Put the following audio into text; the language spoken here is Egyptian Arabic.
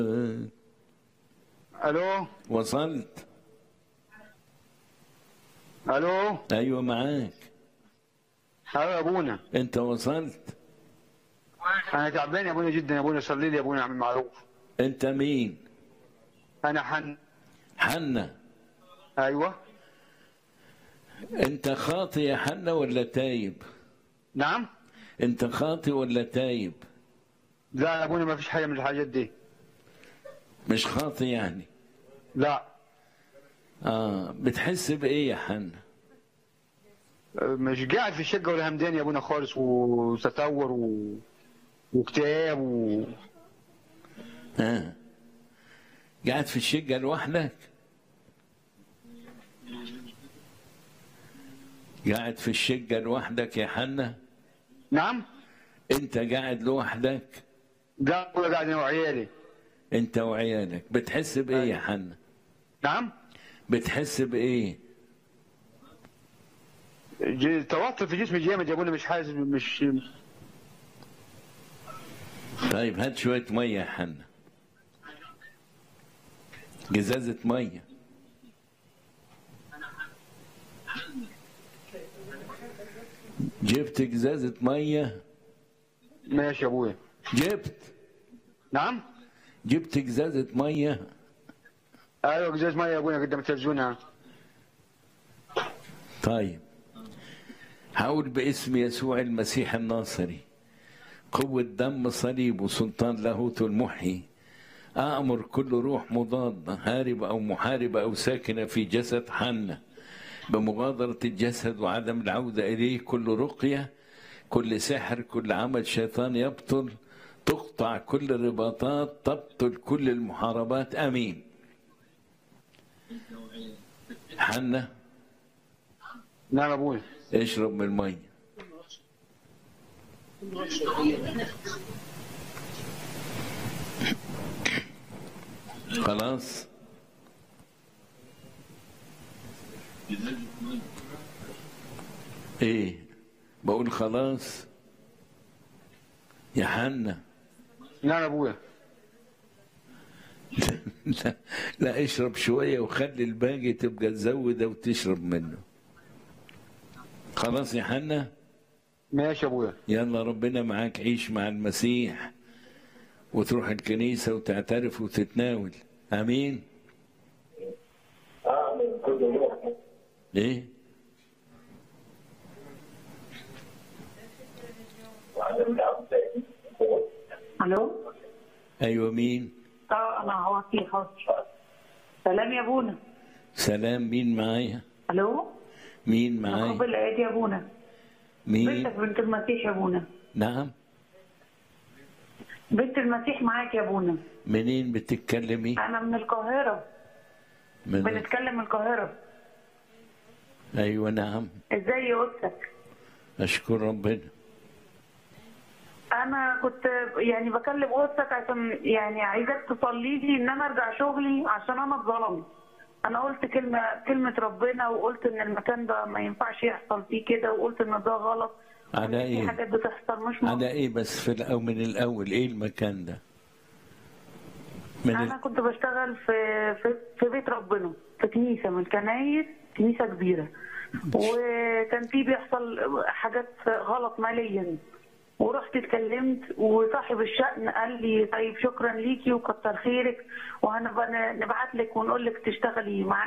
الو وصلت الو ايوه معاك ايوه يا ابونا انت وصلت انا تعبان يا ابونا جدا يا ابونا صلي لي يا ابونا اعمل معروف انت مين انا حن حنة ايوه انت خاطي يا حنة ولا تايب نعم انت خاطي ولا تايب لا يا ابونا ما فيش حاجه من الحاجات دي مش خاطي يعني لا اه بتحس بايه يا حنة مش قاعد في الشقه ولا همدان يا ابونا خالص وتتور و... واكتئاب و... اه قاعد في الشقة لوحدك قاعد في الشقة لوحدك يا حنة نعم انت قاعد لوحدك لا ابونا قاعد انا وعيالي انت وعيالك بتحس بايه يا حنة نعم بتحس بايه ج- توتر في جسمي جامد يا ابونا مش حاسس مش طيب هات شوية مية يا حنة جزازة مية جبت جزازة مية ماشي يا ابويا جبت نعم جبت جزازة مية ايوه ازاز ميه يا ابونا قدام التلفزيون ها. طيب هقول باسم يسوع المسيح الناصري قوة دم صليب وسلطان لاهوت المحيي أأمر كل روح مضادة هاربة أو محاربة أو ساكنة في جسد حنة بمغادرة الجسد وعدم العودة إليه كل رقية كل سحر كل عمل شيطان يبطل تقطع كل الرباطات تبطل كل المحاربات آمين حنة نعم يا ابويا اشرب من المية خلاص ايه بقول خلاص يا حنة نعم يا ابويا لا, لا اشرب شوية وخلي الباقي تبقى تزوده وتشرب منه خلاص يا حنة ماشي يا ابويا يلا ربنا معاك عيش مع المسيح وتروح الكنيسة وتعترف وتتناول امين ايه الو ايوه مين اه انا هو في حاضر سلام يا ابونا سلام مين معايا الو مين معايا مقابل الايات يا ابونا مين بنتك بنت المسيح يا ابونا نعم بنت المسيح معاك يا ابونا منين بتتكلمي انا من القاهره من بنتكلم من القاهره ايوه نعم ازاي قدسك اشكر ربنا انا كنت يعني بكلم قدسك عشان يعني عايزاك تصلي لي ان انا ارجع شغلي عشان انا اتظلمت انا قلت كلمه كلمه ربنا وقلت ان المكان ده ما ينفعش يحصل فيه كده وقلت ان ده غلط على في ايه حاجات بتحصل مش على مظبوطة. ايه بس في الأول من الاول ايه المكان ده من انا ال... كنت بشتغل في في, في بيت ربنا في كنيسه من الكنايس كنيسه كبيره وكان في بيحصل حاجات غلط ماليا ورحت اتكلمت وصاحب الشأن قال لي طيب شكرا ليكي وكتر خيرك وهنبقى نبعت لك ونقول لك تشتغلي معانا